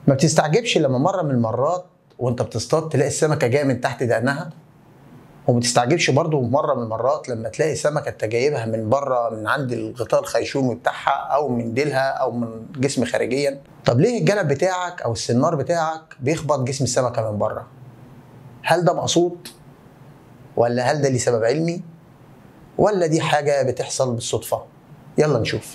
ما بتستعجبش لما مره من المرات وانت بتصطاد تلاقي السمكه جايه من تحت دقنها وما تستعجبش برضو مره من المرات لما تلاقي سمكه انت جايبها من بره من عند الغطاء الخيشومي بتاعها او من ديلها او من جسم خارجيا طب ليه الجلب بتاعك او السنار بتاعك بيخبط جسم السمكه من بره هل ده مقصود ولا هل ده ليه سبب علمي ولا دي حاجه بتحصل بالصدفه يلا نشوف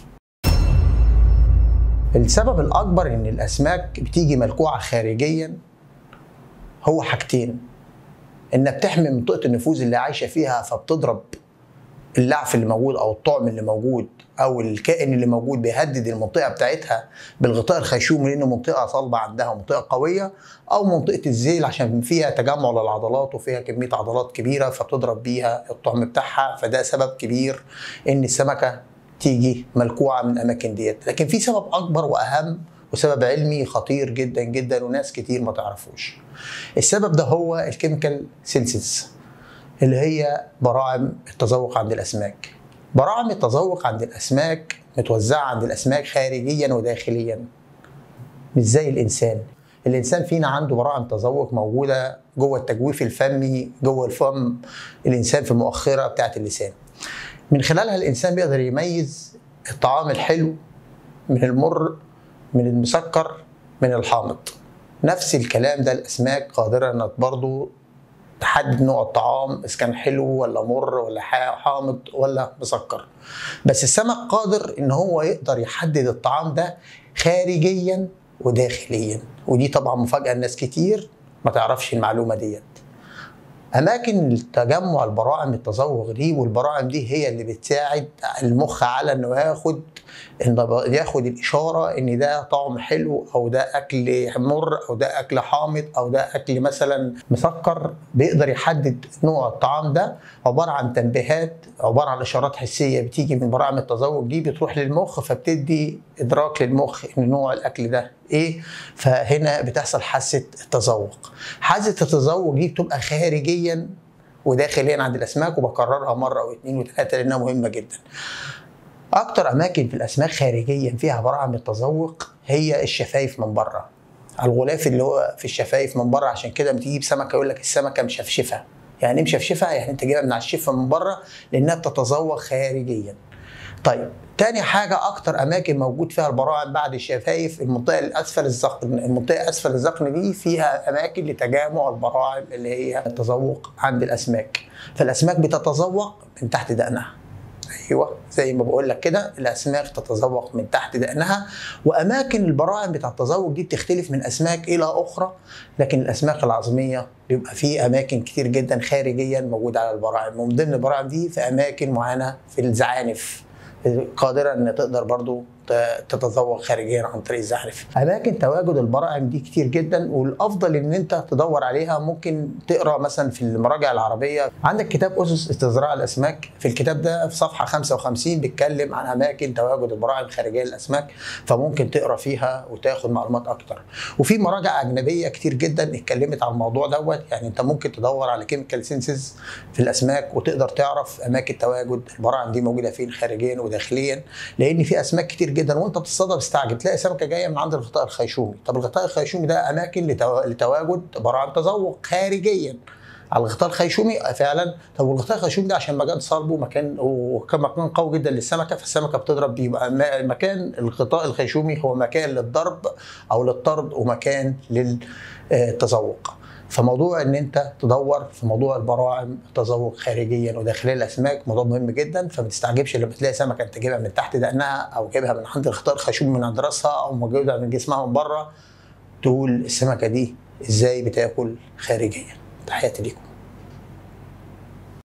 السبب الاكبر ان الاسماك بتيجي ملكوعه خارجيا هو حاجتين انها بتحمي منطقه النفوذ اللي عايشه فيها فبتضرب اللعف اللي موجود او الطعم اللي موجود او الكائن اللي موجود بيهدد المنطقه بتاعتها بالغطاء الخيشومي لانه منطقه صلبه عندها منطقه قويه او منطقه الذيل عشان فيها تجمع للعضلات وفيها كميه عضلات كبيره فبتضرب بيها الطعم بتاعها فده سبب كبير ان السمكه تيجي ملكوعه من الاماكن ديت لكن في سبب اكبر واهم وسبب علمي خطير جدا جدا وناس كتير ما تعرفوش السبب ده هو الكيميكال سيلسيس اللي هي براعم التذوق عند الاسماك براعم التذوق عند الاسماك متوزعه عند الاسماك خارجيا وداخليا مش زي الانسان الانسان فينا عنده براعم تذوق موجوده جوه التجويف الفمي جوه الفم الانسان في المؤخره بتاعه اللسان من خلالها الانسان بيقدر يميز الطعام الحلو من المر من المسكر من الحامض نفس الكلام ده الاسماك قادره انها برضه تحدد نوع الطعام اذا كان حلو ولا مر ولا حامض ولا مسكر بس السمك قادر ان هو يقدر يحدد الطعام ده خارجيا وداخليا ودي طبعا مفاجاه لناس كتير ما تعرفش المعلومه ديت اماكن التجمع البراعم التذوق دي والبراعم دي هي اللي بتساعد المخ على انه ياخد ان ياخد الاشاره ان ده طعم حلو او ده اكل مر او ده اكل حامض او ده اكل مثلا مسكر بيقدر يحدد نوع الطعام ده عباره عن تنبيهات عباره عن اشارات حسيه بتيجي من براعم التذوق دي بتروح للمخ فبتدي ادراك للمخ ان نوع الاكل ده ايه فهنا بتحصل حاسه التذوق حاسه التذوق دي بتبقى خارجيا وداخليا عند الاسماك وبكررها مره واثنين وثلاثه لانها مهمه جدا اكتر اماكن في الاسماك خارجيا فيها براعم التذوق هي الشفايف من بره الغلاف اللي هو في الشفايف من بره عشان كده لما تجيب سمكه يقول لك السمكه مشفشفه يعني ايه مشفشفه يعني انت جايبها من على الشفه من بره لانها بتتذوق خارجيا طيب تاني حاجة أكتر أماكن موجود فيها البراعم بعد الشفايف المنطقة الأسفل الذقن، المنطقة أسفل الذقن دي فيها أماكن لتجمع البراعم اللي هي التذوق عند الأسماك، فالأسماك بتتذوق من تحت دقنها. ايوه زي ما بقول لك كده الاسماك تتذوق من تحت دقنها واماكن البراعم بتاع التذوق دي بتختلف من اسماك الى اخرى لكن الاسماك العظميه بيبقى في اماكن كتير جدا خارجيا موجوده على البراعم ومن ضمن البراعم دي في اماكن معينه في الزعانف قادره ان تقدر برضو تتذوق خارجيا عن طريق الزحف اماكن تواجد البراعم دي كتير جدا والافضل ان انت تدور عليها ممكن تقرا مثلا في المراجع العربيه عندك كتاب اسس استزراع الاسماك في الكتاب ده في صفحه 55 بيتكلم عن اماكن تواجد البراعم خارجيه للاسماك فممكن تقرا فيها وتاخد معلومات اكتر وفي مراجع اجنبيه كتير جدا اتكلمت عن الموضوع دوت يعني انت ممكن تدور على كيميكال سينسز في الاسماك وتقدر تعرف اماكن تواجد البراعم دي موجوده فين خارجيا وداخليا لان في اسماك كتير جدا وانت بتصطاد بتستعجب تلاقي سمكه جايه من عند الغطاء الخيشومي طب الغطاء الخيشومي ده اماكن لتواجد براعم تذوق خارجيا على الغطاء الخيشومي فعلا طب والغطاء الخيشومي ده عشان مكان صلبه مكان وكان مكان قوي جدا للسمكه فالسمكه بتضرب بيه يبقى مكان الغطاء الخيشومي هو مكان للضرب او للطرد ومكان للتذوق فموضوع ان انت تدور في موضوع البراعم التذوق خارجيا وداخليا الاسماك موضوع مهم جدا فما تستعجبش لما تلاقي سمكه انت جايبها من تحت دقنها او جايبها من عند الخطار خشوم من عند راسها او موجوده من جسمها من بره تقول السمكه دي ازاي بتاكل خارجيا تحياتي ليكم